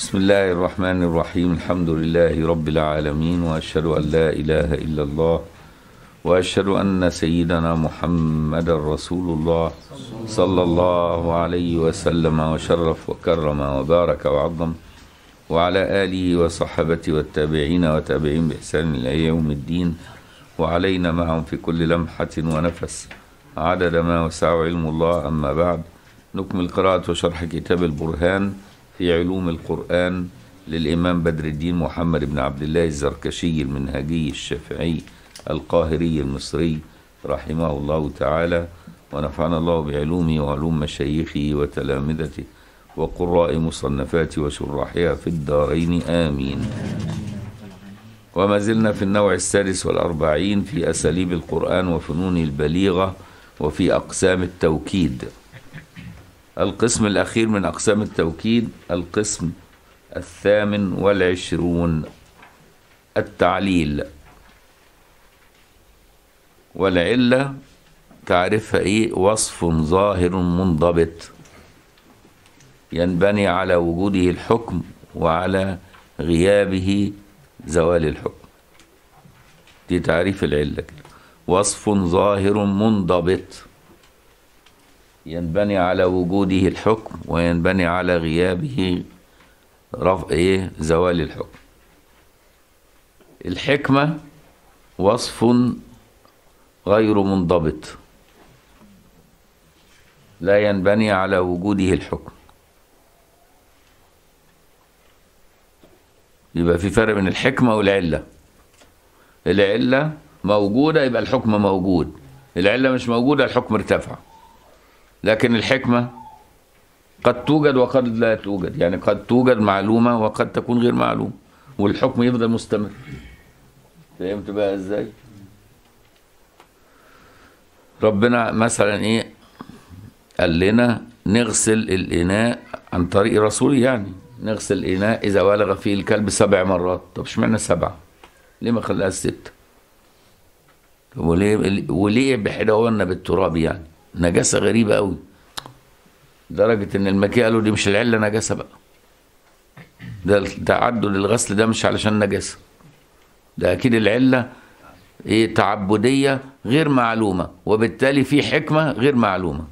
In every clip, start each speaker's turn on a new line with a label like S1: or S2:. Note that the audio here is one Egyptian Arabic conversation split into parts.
S1: بسم الله الرحمن الرحيم الحمد لله رب العالمين واشهد ان لا اله الا الله واشهد ان سيدنا محمد رسول الله صلى الله عليه وسلم وشرف وكرم وبارك وعظم وعلى اله وصحبه والتابعين وتابعين باحسان الى يوم الدين وعلينا معهم في كل لمحه ونفس عدد ما وسع علم الله اما بعد نكمل قراءه وشرح كتاب البرهان في علوم القرآن للإمام بدر الدين محمد بن عبد الله الزركشي المنهجي الشافعي القاهري المصري رحمه الله تعالى ونفعنا الله بعلومه وعلوم مشايخه وتلامذته وقراء مصنفاته وشراحها في الدارين آمين وما زلنا في النوع السادس والأربعين في أساليب القرآن وفنون البليغة وفي أقسام التوكيد القسم الأخير من أقسام التوكيد القسم الثامن والعشرون التعليل والعلة تعرفها إيه وصف ظاهر منضبط ينبني على وجوده الحكم وعلى غيابه زوال الحكم دي تعريف العلة كده وصف ظاهر منضبط ينبني على وجوده الحكم وينبني على غيابه رفع ايه زوال الحكم الحكمة وصف غير منضبط لا ينبني على وجوده الحكم يبقى في فرق بين الحكمة والعلة العلة موجودة يبقى الحكم موجود العلة مش موجودة الحكم ارتفع لكن الحكمة قد توجد وقد لا توجد يعني قد توجد معلومة وقد تكون غير معلومة والحكم يفضل مستمر فهمت بقى ازاي ربنا مثلا ايه قال لنا نغسل الإناء عن طريق رسوله يعني نغسل الإناء إذا ولغ فيه الكلب سبع مرات طب اشمعنى سبعة ليه ما خلاها ستة طب وليه وليه بحدونا بالتراب يعني نجاسة غريبة قوي لدرجة إن المكي قالوا دي مش العلة نجاسة بقى ده التعدد الغسل ده مش علشان نجاسة ده أكيد العلة إيه تعبدية غير معلومة وبالتالي في حكمة غير معلومة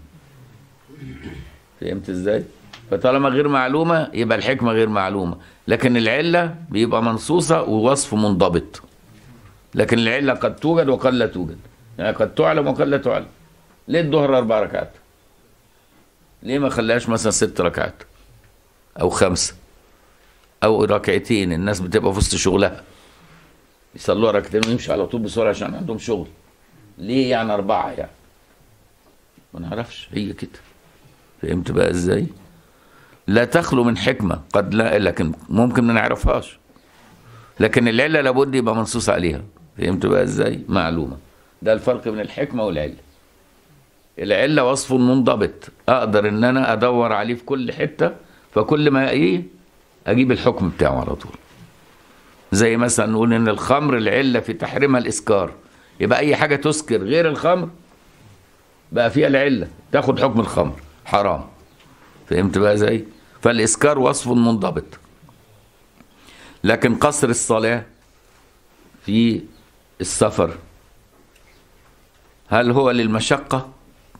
S1: فهمت إزاي؟ فطالما غير معلومة يبقى الحكمة غير معلومة لكن العلة بيبقى منصوصة ووصف منضبط لكن العلة قد توجد وقد لا توجد يعني قد تعلم وقد لا تعلم ليه الظهر أربع ركعات؟ ليه ما خلاش مثلا ست ركعات؟ أو خمسة أو ركعتين الناس بتبقى في وسط شغلها يصلوا ركعتين ويمشوا على طول بسرعة عشان عندهم شغل ليه يعني أربعة يعني؟ ما نعرفش هي كده فهمت بقى إزاي؟ لا تخلو من حكمة قد لا لكن ممكن ما نعرفهاش لكن العلة لابد يبقى منصوص عليها فهمت بقى إزاي؟ معلومة ده الفرق بين الحكمة والعلة العلة وصف منضبط اقدر ان انا ادور عليه في كل حتة فكل ما ايه اجيب الحكم بتاعه على طول زي مثلا نقول ان الخمر العلة في تحريمها الاسكار يبقى اي حاجة تسكر غير الخمر بقى فيها العلة تاخد حكم الخمر حرام فهمت بقى ازاي فالاسكار وصف منضبط لكن قصر الصلاة في السفر هل هو للمشقة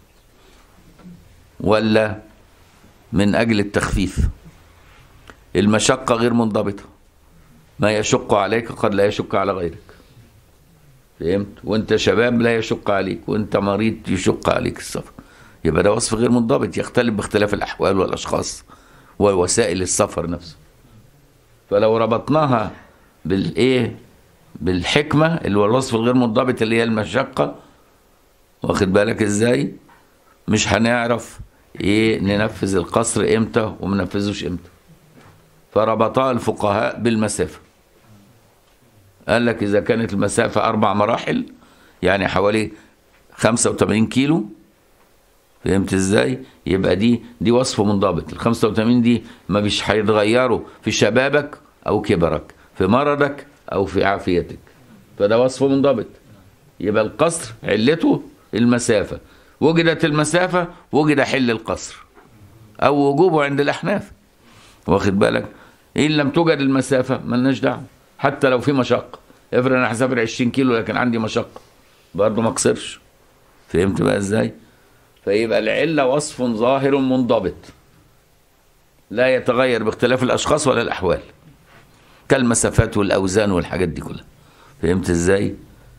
S1: ولا من أجل التخفيف المشقة غير منضبطة ما يشق عليك قد لا يشق على غيرك فهمت وانت شباب لا يشق عليك وانت مريض يشق عليك السفر يبقى ده وصف غير منضبط يختلف باختلاف الأحوال والأشخاص ووسائل السفر نفسه فلو ربطناها بالايه بالحكمة اللي هو الوصف الغير منضبط اللي هي المشقة واخد بالك ازاي مش هنعرف ايه ننفذ القصر امتى وما ننفذوش امتى فربطها الفقهاء بالمسافة قال لك اذا كانت المسافة اربع مراحل يعني حوالي 85 كيلو فهمت ازاي يبقى دي دي وصف منضبط ال 85 دي ما مش هيتغيروا في شبابك او كبرك في مرضك او في عافيتك فده وصف منضبط يبقى القصر علته المسافة وجدت المسافة وجد حل القصر أو وجوبه عند الأحناف واخد بالك إن لم توجد المسافة ملناش دعوة حتى لو في مشقة افرض أنا هسافر 20 كيلو لكن عندي مشقة برضه ما اقصرش فهمت بقى ازاي؟ فيبقى العلة وصف ظاهر منضبط لا يتغير باختلاف الأشخاص ولا الأحوال كالمسافات والأوزان والحاجات دي كلها فهمت ازاي؟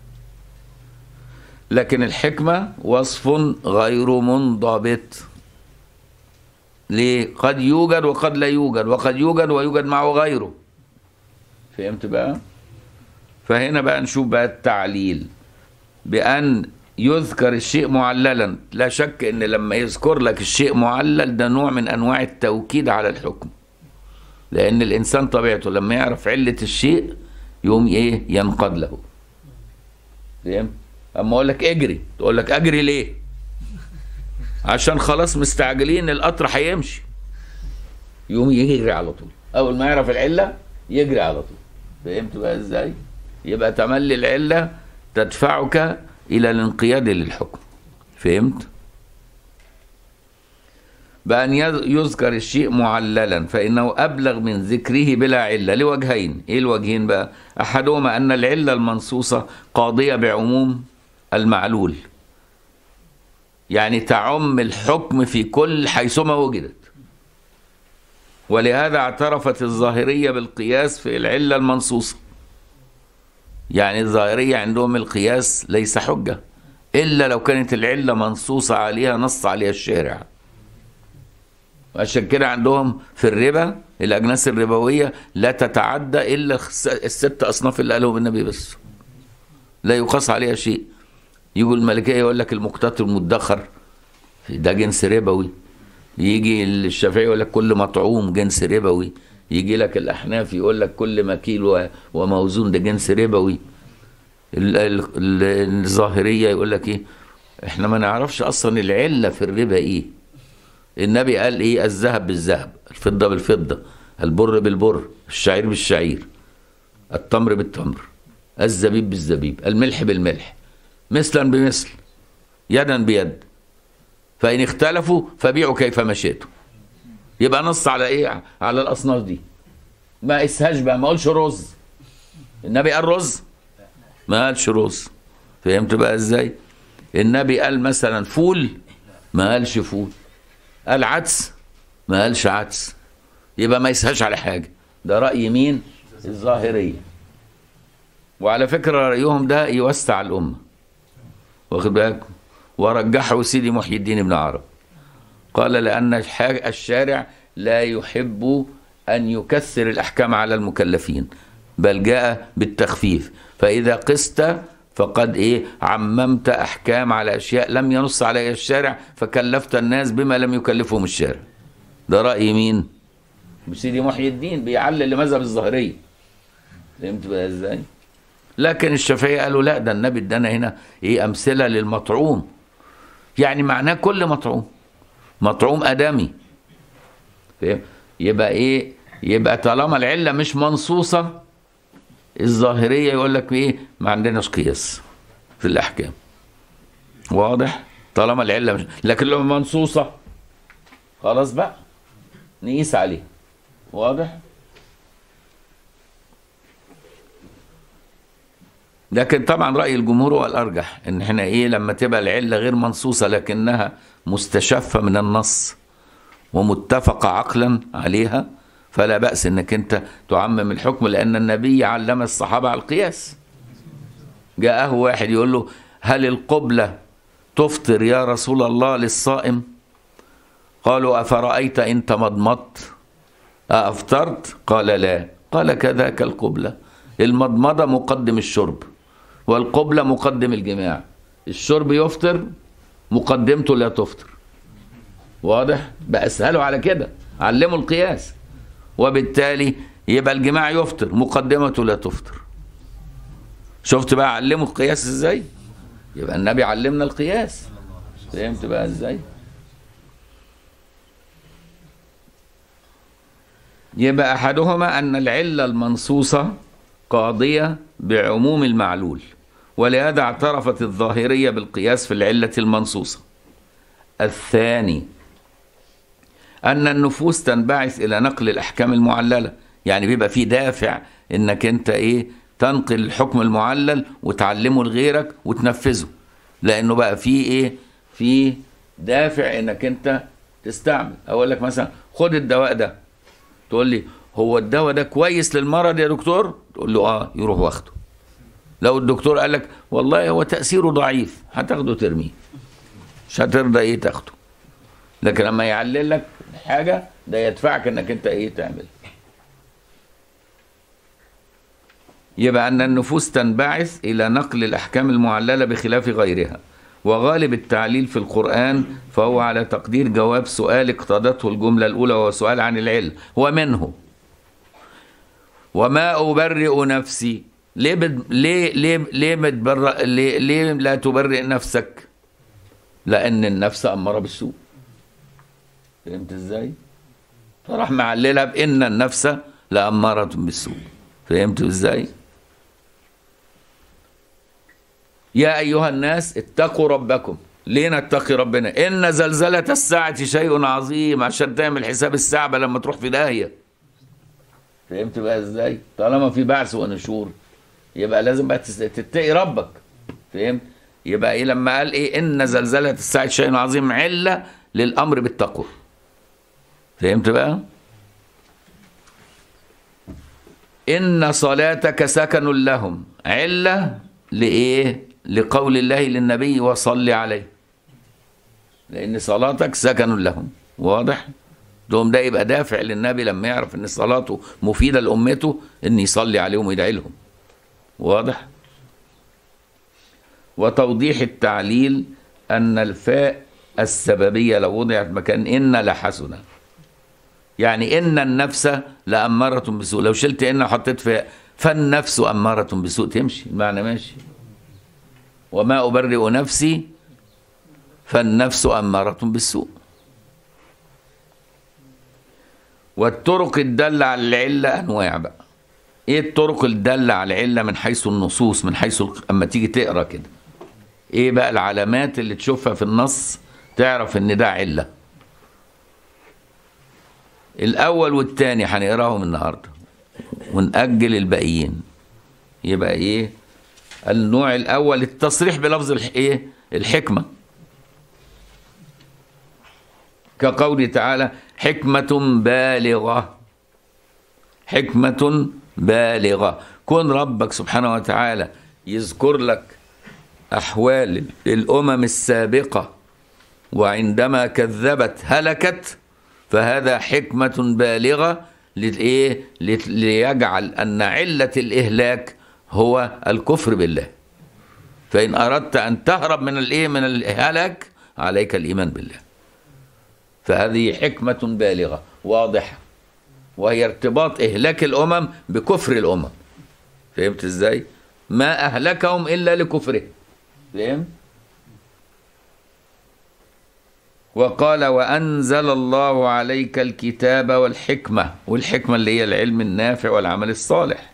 S1: لكن الحكمة وصف غير منضبط ليه؟ قد يوجد وقد لا يوجد وقد يوجد ويوجد معه غيره فهمت بقى؟ فهنا بقى نشوف بقى التعليل بأن يذكر الشيء معللا لا شك ان لما يذكر لك الشيء معلل ده نوع من انواع التوكيد على الحكم لان الانسان طبيعته لما يعرف علة الشيء يقوم ايه ينقاد له فهمت اما اقول لك اجري تقول لك اجري ليه عشان خلاص مستعجلين القطر هيمشي يقوم يجري على طول اول ما يعرف العله يجري على طول فهمت بقى ازاي يبقى تملي العله تدفعك الى الانقياد للحكم فهمت بأن يذكر الشيء معللا فإنه أبلغ من ذكره بلا علة لوجهين إيه الوجهين بقى أحدهما أن العلة المنصوصة قاضية بعموم المعلول يعني تعم الحكم في كل حيثما وجدت ولهذا اعترفت الظاهرية بالقياس في العلة المنصوصة يعني الظاهرية عندهم القياس ليس حجة إلا لو كانت العلة منصوصة عليها نص عليها الشارع عشان كده عندهم في الربا الأجناس الربوية لا تتعدى إلا الست أصناف اللي قالهم النبي بس لا يقاس عليها شيء يجوا الملكية يقول لك المقتات المدخر ده جنس ربوي يجي الشافعي يقول لك كل مطعوم جنس ربوي يجي لك الأحناف يقول لك كل مكيل وموزون ده جنس ربوي الظاهرية يقول لك إيه إحنا ما نعرفش أصلا العلة في الربا إيه النبي قال إيه الذهب بالذهب الفضة بالفضة البر بالبر الشعير بالشعير التمر بالتمر الزبيب بالزبيب الملح بالملح مثلا بمثل يدا بيد فإن اختلفوا فبيعوا كيفما شئتم يبقى نص على ايه على الاصناف دي ما اسهاش بقى ما اقولش رز النبي قال رز ما قالش رز فهمت بقى ازاي النبي قال مثلا فول ما قالش فول قال عدس ما قالش عدس يبقى ما يسهاش على حاجه ده راي مين الظاهريه وعلى فكره رايهم ده يوسع الامه واخد بالك ورجحه سيدي محي الدين ابن عرب قال لأن الشارع لا يحب أن يكثر الأحكام على المكلفين بل جاء بالتخفيف فإذا قست فقد إيه عممت أحكام على أشياء لم ينص عليها الشارع فكلفت الناس بما لم يكلفهم الشارع ده رأي مين سيدي محي الدين بيعلل لمذهب الظاهرية فهمت بقى ازاي لكن الشافعية قالوا لا ده النبي ادانا هنا ايه امثله للمطعوم يعني معناه كل مطعوم مطعوم ادمي فاهم يبقى ايه يبقى طالما العله مش منصوصه الظاهريه يقول لك ايه ما عندناش قياس في الاحكام واضح طالما العله مش لكن لو منصوصه خلاص بقى نقيس عليه واضح لكن طبعا رأي الجمهور هو الأرجح إن إحنا إيه لما تبقى العلة غير منصوصة لكنها مستشفة من النص ومتفقة عقلا عليها فلا بأس إنك أنت تعمم الحكم لأن النبي علم الصحابة على القياس جاءه واحد يقول له هل القبلة تفطر يا رسول الله للصائم قالوا أفرأيت إن تمضمضت أفطرت قال لا قال كذاك القبلة المضمضة مقدم الشرب والقبلة مقدم الجماع الشرب يفطر مقدمته لا تفطر واضح بقى اسهلوا على كده علموا القياس وبالتالي يبقى الجماع يفطر مقدمته لا تفطر شفت بقى علموا القياس ازاي يبقى النبي علمنا القياس فهمت بقى ازاي يبقى احدهما ان العله المنصوصه قاضيه بعموم المعلول ولهذا اعترفت الظاهريه بالقياس في العله المنصوصه الثاني ان النفوس تنبعث الى نقل الاحكام المعلله يعني بيبقى في دافع انك انت ايه تنقل الحكم المعلل وتعلمه لغيرك وتنفذه لانه بقى في ايه في دافع انك انت تستعمل اقول لك مثلا خد الدواء ده تقول لي هو الدواء ده كويس للمرض يا دكتور تقول له اه يروح واخده لو الدكتور قال لك والله هو تاثيره ضعيف هتاخده ترميه مش هترضى ايه تاخده لكن لما يعلل لك حاجه ده يدفعك انك انت ايه تعمل يبقى ان النفوس تنبعث الى نقل الاحكام المعلله بخلاف غيرها وغالب التعليل في القرآن فهو على تقدير جواب سؤال اقتضته الجملة الأولى وهو سؤال عن العلم ومنه وما أبرئ نفسي ليه بد... ليه ليه ليه, بتبرأ... ليه ليه لا تبرئ نفسك؟ لأن النفس أمارة بالسوء. فهمت إزاي؟ فراح معللها بإن النفس لأمارة بالسوء. فهمت إزاي؟ يا أيها الناس اتقوا ربكم ليه نتقي ربنا إن زلزلة الساعة شيء عظيم عشان تعمل حساب الساعة لما تروح في داهية فهمت بقى ازاي طالما في بعث ونشور يبقى لازم بقى تتقي ربك فهمت يبقى ايه لما قال ايه ان زلزلة الساعة شيء عظيم علة للامر بالتقوى فهمت بقى ان صلاتك سكن لهم علة لايه لقول الله للنبي وصل عليه لان صلاتك سكن لهم واضح دوم ده يبقى دافع للنبي لما يعرف ان صلاته مفيده لامته ان يصلي عليهم ويدعي لهم واضح وتوضيح التعليل ان الفاء السببيه لو وضعت مكان ان لحسنه يعني ان النفس لاماره بسوء لو شلت ان وحطيت فاء فالنفس اماره بسوء تمشي المعنى ماشي وما ابرئ نفسي فالنفس اماره بالسوء والطرق الدالة على العلة أنواع بقى إيه الطرق الدالة على العلة من حيث النصوص من حيث أما تيجي تقرأ كده إيه بقى العلامات اللي تشوفها في النص تعرف إن ده علة الأول والتاني هنقراهم النهاردة ونأجل الباقيين يبقى إيه النوع الأول التصريح بلفظ الإيه الحكمة كقوله تعالى حكمة بالغة حكمة بالغة كون ربك سبحانه وتعالى يذكر لك أحوال الأمم السابقة وعندما كذبت هلكت فهذا حكمة بالغة لإيه؟ ليجعل أن علة الإهلاك هو الكفر بالله فإن أردت أن تهرب من الإيه من الهلاك عليك الإيمان بالله فهذه حكمة بالغة واضحة وهي ارتباط إهلاك الأمم بكفر الأمم فهمت إزاي؟ ما أهلكهم إلا لكفره فهمت؟ وقال وأنزل الله عليك الكتاب والحكمة والحكمة اللي هي العلم النافع والعمل الصالح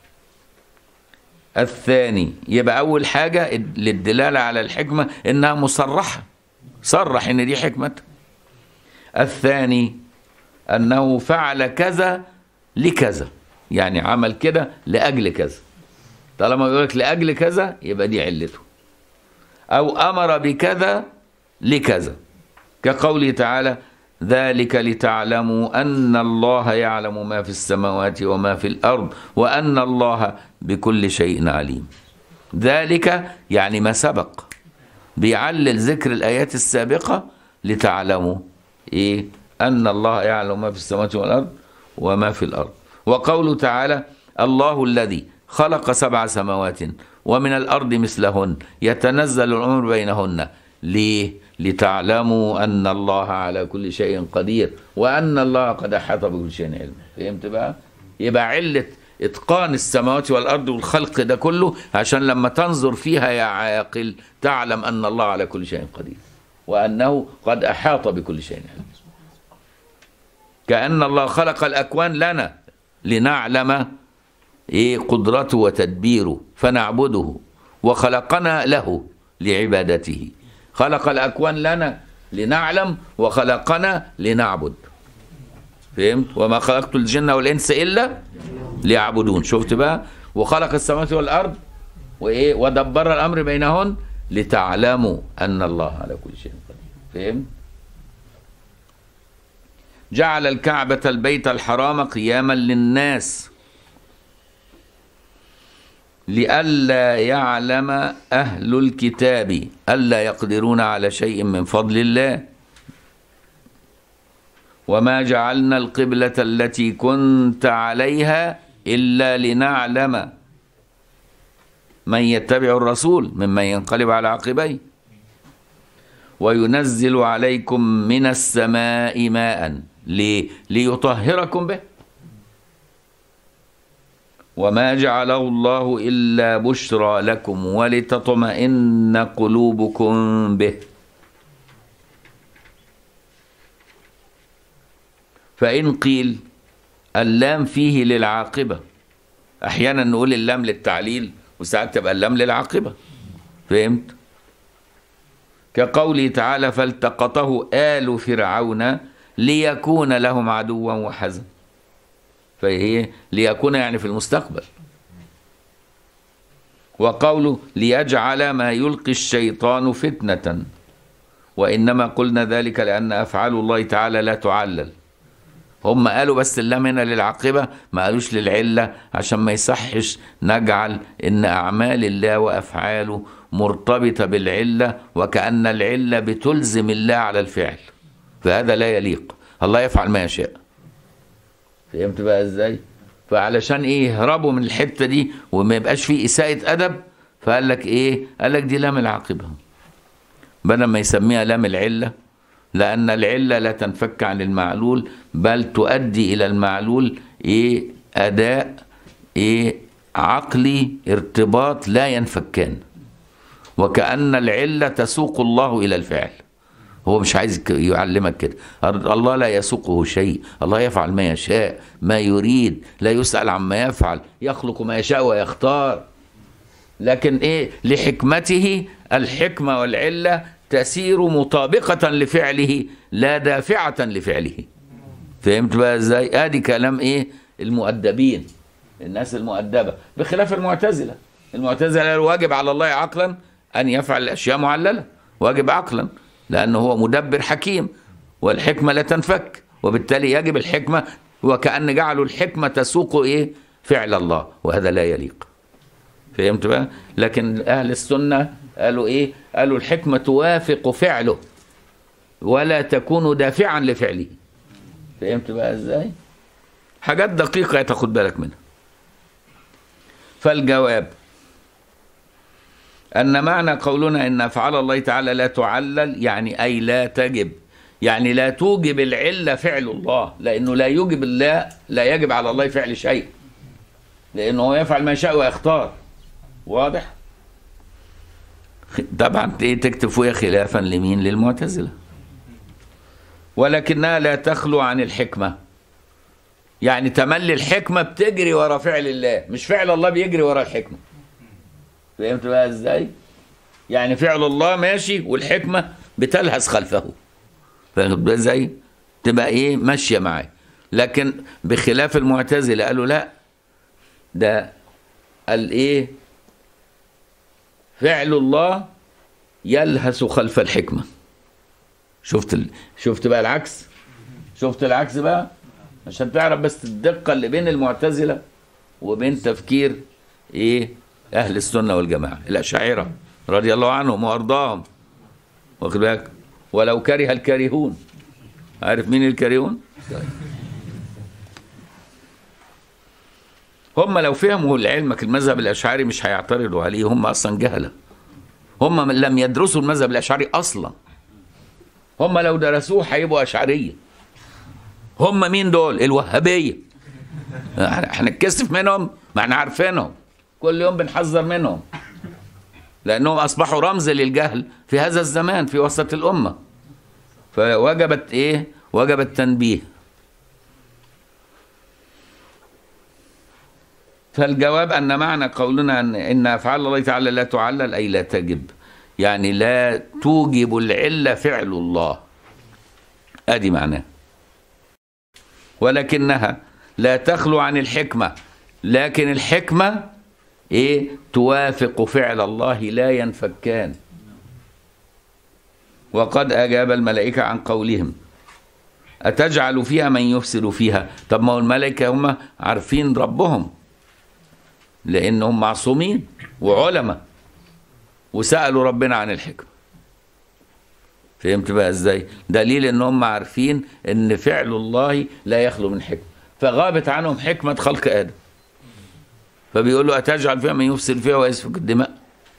S1: الثاني يبقى أول حاجة للدلالة على الحكمة إنها مصرحة صرح إن دي حكمته الثاني أنه فعل كذا لكذا يعني عمل كده لأجل كذا طالما يقول لك لأجل كذا يبقى دي علته أو أمر بكذا لكذا كقوله تعالى ذلك لتعلموا أن الله يعلم ما في السماوات وما في الأرض وأن الله بكل شيء عليم ذلك يعني ما سبق بيعلل ذكر الآيات السابقة لتعلموا إيه أن الله يعلم ما في السماوات والأرض وما في الأرض وقوله تعالى الله الذي خلق سبع سماوات ومن الأرض مثلهن يتنزل الأمر بينهن ليه لتعلموا أن الله على كل شيء قدير وأن الله قد أحاط بكل شيء علما فهمت بقى يبقى علة إتقان السماوات والأرض والخلق ده كله عشان لما تنظر فيها يا عاقل تعلم أن الله على كل شيء قدير وأنه قد أحاط بكل شيء علما كأن الله خلق الأكوان لنا لنعلم إيه قدرته وتدبيره فنعبده وخلقنا له لعبادته خلق الأكوان لنا لنعلم وخلقنا لنعبد فهمت وما خلقت الجن والانس الا ليعبدون شفت بقى وخلق السماوات والارض وايه ودبر الامر بينهن لتعلموا ان الله على كل شيء قدير فهمت جعل الكعبة البيت الحرام قياما للناس لئلا يعلم أهل الكتاب ألا يقدرون على شيء من فضل الله وما جعلنا القبلة التي كنت عليها إلا لنعلم من يتبع الرسول ممن ينقلب على عقبيه وينزل عليكم من السماء ماء ليه؟ ليطهركم به وما جعله الله إلا بشرى لكم ولتطمئن قلوبكم به فإن قيل اللام فيه للعاقبة أحيانا نقول اللام للتعليل وساعات تبقى اللام للعاقبة فهمت؟ كقوله تعالى فالتقطه آل فرعون ليكون لهم عدوا وحزن فهي ليكون يعني في المستقبل وقوله ليجعل ما يلقي الشيطان فتنة وإنما قلنا ذلك لأن أفعال الله تعالى لا تعلل هم قالوا بس اللام هنا للعاقبة ما قالوش للعلة عشان ما يصحش نجعل إن أعمال الله وأفعاله مرتبطة بالعلة وكأن العلة بتلزم الله على الفعل فهذا لا يليق الله يفعل ما يشاء فهمت بقى ازاي فعلشان ايه يهربوا من الحته دي وما يبقاش فيه اساءه ادب فقال لك ايه قال لك دي لام العاقبه بدل ما يسميها لام العله لان العله لا تنفك عن المعلول بل تؤدي الى المعلول ايه اداء ايه عقلي ارتباط لا ينفكان وكأن العلة تسوق الله إلى الفعل هو مش عايز يعلمك كده الله لا يسوقه شيء الله يفعل ما يشاء ما يريد لا يسأل عما يفعل يخلق ما يشاء ويختار لكن ايه لحكمته الحكمة والعلة تسير مطابقة لفعله لا دافعة لفعله فهمت بقى ازاي ادي كلام ايه المؤدبين الناس المؤدبة بخلاف المعتزلة المعتزلة واجب على الله عقلا أن يفعل الأشياء معللة واجب عقلا لأنه هو مدبر حكيم والحكمة لا تنفك وبالتالي يجب الحكمة وكأن جعلوا الحكمة تسوق إيه فعل الله وهذا لا يليق فهمت بقى لكن أهل السنة قالوا إيه قالوا الحكمة توافق فعله ولا تكون دافعا لفعله فهمت بقى إزاي حاجات دقيقة تاخد بالك منها فالجواب أن معنى قولنا إن أفعال الله تعالى لا تعلل يعني أي لا تجب يعني لا توجب العلة فعل الله لأنه لا يوجب الله لا يجب على الله فعل شيء لأنه هو يفعل ما يشاء ويختار واضح طبعا تكتب فوقها خلافا لمين للمعتزلة ولكنها لا تخلو عن الحكمة يعني تملي الحكمة بتجري ورا فعل الله مش فعل الله بيجري ورا الحكمة فهمت بقى ازاي يعني فعل الله ماشي والحكمة بتلهث خلفه فهمت بقى ازاي تبقى ايه ماشية معاه لكن بخلاف المعتزلة قالوا لا ده قال ايه فعل الله يلهث خلف الحكمة شفت ال... شفت بقى العكس شفت العكس بقى عشان تعرف بس الدقة اللي بين المعتزلة وبين تفكير ايه اهل السنة والجماعة الاشاعرة رضي الله عنهم وارضاهم واخد بالك ولو كره الكارهون عارف مين الكارهون هم لو فهموا لعلمك المذهب الاشعري مش هيعترضوا عليه هم اصلا جهله هم لم يدرسوا المذهب الاشعري اصلا هم لو درسوه هيبقوا اشعريه هم مين دول الوهابيه هنتكسف منهم ما احنا عارفينهم كل يوم بنحذر منهم لانهم اصبحوا رمز للجهل في هذا الزمان في وسط الامه فوجبت ايه وجب التنبيه فالجواب ان معنى قولنا ان ان افعال الله تعالى لا تعلل اي لا تجب يعني لا توجب العله فعل الله ادي معناه ولكنها لا تخلو عن الحكمة لكن الحكمة إيه توافق فعل الله لا ينفكان وقد أجاب الملائكة عن قولهم أتجعل فيها من يفسد فيها طب ما هو الملائكة هم عارفين ربهم لأنهم معصومين وعلماء وسألوا ربنا عن الحكمة فهمت بقى ازاي دليل ان هم عارفين ان فعل الله لا يخلو من حكمة فغابت عنهم حكمة خلق آدم فبيقول له أتجعل فيها من يفسد فيها ويسفك الدماء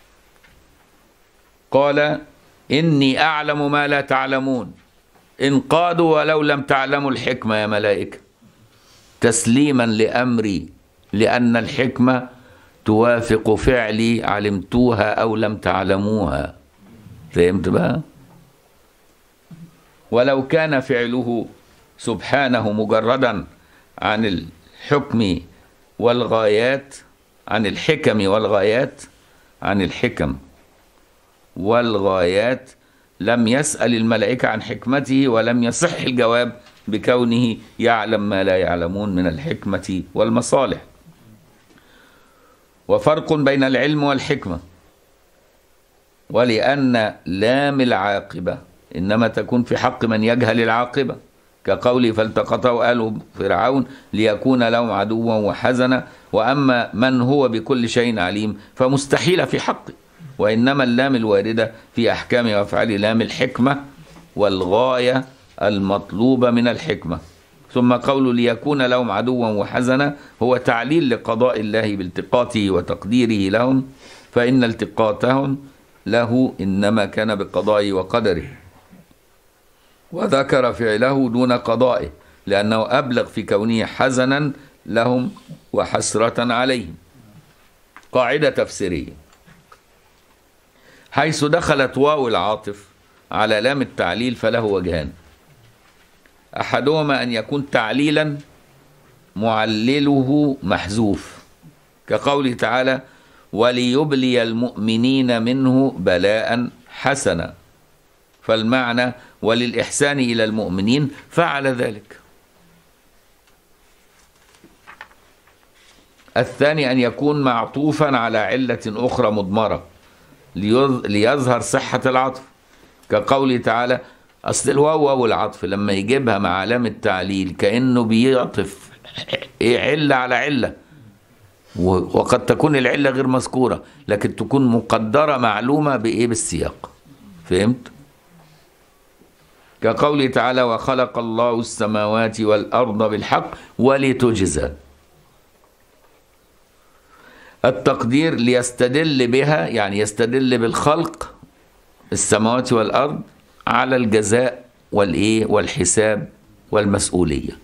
S1: قال إني أعلم ما لا تعلمون إن قادوا ولو لم تعلموا الحكمة يا ملائكة تسليما لأمري لأن الحكمة توافق فعلي علمتوها أو لم تعلموها فهمت بقى ولو كان فعله سبحانه مجردا عن الحكم والغايات عن الحكم والغايات عن الحكم والغايات لم يسأل الملائكة عن حكمته ولم يصح الجواب بكونه يعلم ما لا يعلمون من الحكمة والمصالح وفرق بين العلم والحكمة ولأن لام العاقبة إنما تكون في حق من يجهل العاقبة كقوله فالتقطه آل فرعون ليكون لهم عدوا وحزنا وأما من هو بكل شيء عليم فمستحيل في حقه وإنما اللام الواردة في أحكام وأفعال لام الحكمة والغاية المطلوبة من الحكمة ثم قول ليكون لهم عدوا وحزنا هو تعليل لقضاء الله بالتقاطه وتقديره لهم فإن التقاطهم له إنما كان بقضائه وقدره وذكر فعله دون قضائه لأنه أبلغ في كونه حزنا لهم وحسرة عليهم قاعدة تفسيرية حيث دخلت واو العاطف على لام التعليل فله وجهان أحدهما أن يكون تعليلا معلله محذوف كقوله تعالى وليبلي المؤمنين منه بلاء حسنا فالمعنى وللإحسان إلى المؤمنين فعل ذلك الثاني أن يكون معطوفا على علة أخرى مضمرة ليظهر صحة العطف كقوله تعالى أصل الواو واو العطف لما يجيبها مع علامة تعليل كأنه بيعطف علة على علة وقد تكون العلة غير مذكورة لكن تكون مقدرة معلومة بإيه بالسياق فهمت؟ كقوله تعالى وخلق الله السماوات والأرض بالحق ولتجزى التقدير ليستدل بها يعني يستدل بالخلق السماوات والأرض على الجزاء والإيه والحساب والمسؤولية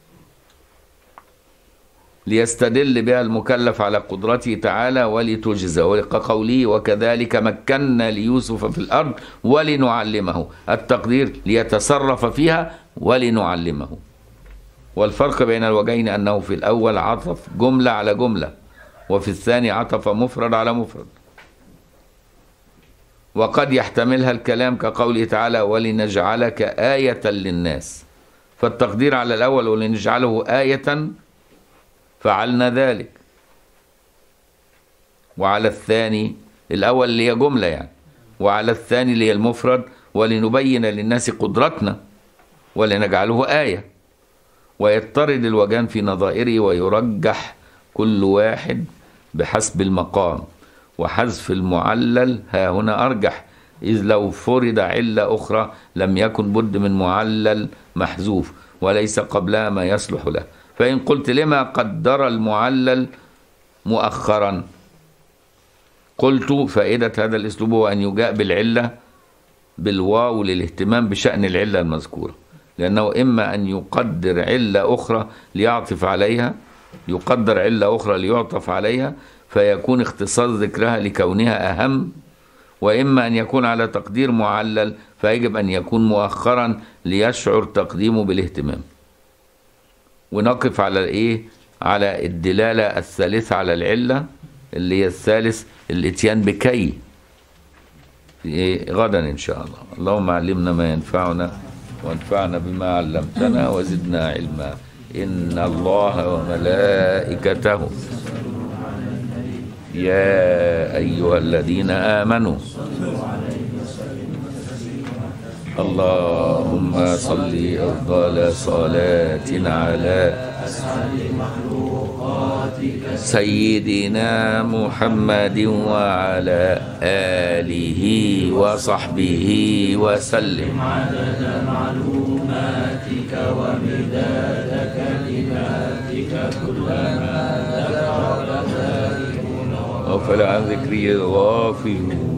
S1: ليستدل بها المكلف على قدرته تعالى ولتجزى وكقوله وكذلك مكنا ليوسف في الأرض ولنعلمه التقدير ليتصرف فيها ولنعلمه والفرق بين الوجهين أنه في الأول عطف جملة على جملة وفي الثاني عطف مفرد على مفرد وقد يحتملها الكلام كقوله تعالى ولنجعلك آية للناس فالتقدير على الأول ولنجعله آية فعلنا ذلك وعلى الثاني الأول اللي هي جملة يعني وعلى الثاني اللي هي المفرد ولنبين للناس قدرتنا ولنجعله آية ويضطرد الوجان في نظائره ويرجح كل واحد بحسب المقام وحذف المعلل ها هنا أرجح إذ لو فرض علة أخرى لم يكن بد من معلل محذوف وليس قبلها ما يصلح له فإن قلت لما قدر المعلل مؤخرا قلت فائدة هذا الأسلوب هو أن يجاء بالعلة بالواو للاهتمام بشأن العلة المذكورة لأنه إما أن يقدر علة أخرى ليعطف عليها يقدر علة أخرى ليعطف عليها فيكون اختصاص ذكرها لكونها أهم وإما أن يكون على تقدير معلل فيجب أن يكون مؤخرا ليشعر تقديمه بالاهتمام ونقف على الايه على الدلالة الثالثة على العلة اللي هي الثالث الاتيان بكي في إيه غدا إن شاء الله اللهم علمنا ما ينفعنا وانفعنا بما علمتنا وزدنا علما إن الله وملائكته يا أيها الذين آمنوا اللهم صل أفضل صلاة على سيدنا محمد وعلى آله وصحبه وسلم غفل عن ذكري الغافلون